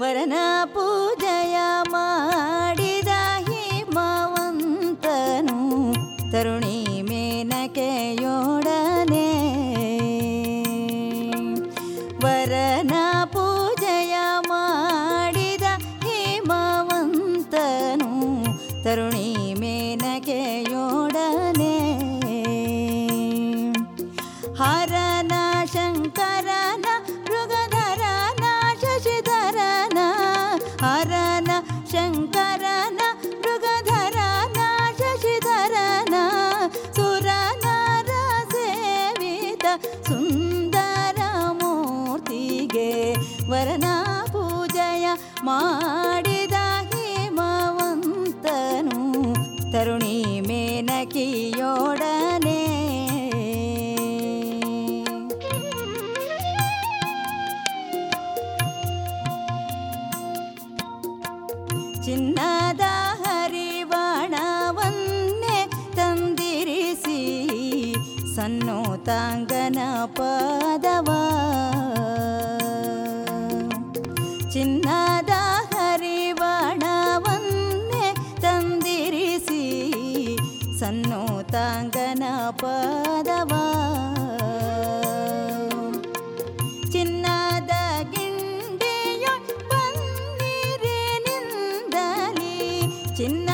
ವರನ ಪೂಜೆಯ ಮಾಡಿದ ಹಿಮವಂತನು ತರುಣಿ ಮೇನಕೆಯೊಡನೆ ವರನ ಪೂಜೆಯ ಮಾಡಿದ ಹಿಮವಂತನು ತರುಣಿ ಮೇನಕೆಯೊಡನೆ ಹರನ ಶಂಕರನ ಮೃಗಧರನ ಶಶಿಧರನ ಹರನ ಶಂಕರನ ಮೃಗಧರನ ಶಶಿಧರನ ಸುರನರ ಸೇವಿತ ಸುಂದರ ಮೂರ್ತಿಗೆ ವರನ ಪೂಜೆಯ ಮಾಡಿದ ಹಿಮವಂತನು ತರುಣಿ ಮೇನಕಿಯೊಡನೆ ಚಿನ್ನದ ಹರಿವಾಣವನ್ನೇ ತಂದಿರಿಸಿ ಸನ್ನೋತಾಂಗನ ಪದವ ಚಿನ್ನದ ಹರಿವಾಣವನ್ನೇ ತಂದಿರಿಸಿ ಸನ್ನೋತಾಂಗನ ಪದವ ಚಿನ್ನದ ಗಿಂಡಿಯೊಳ್ ಬನ್ನಿರಿನಿಂದಲಿ ಚಿನ್ನ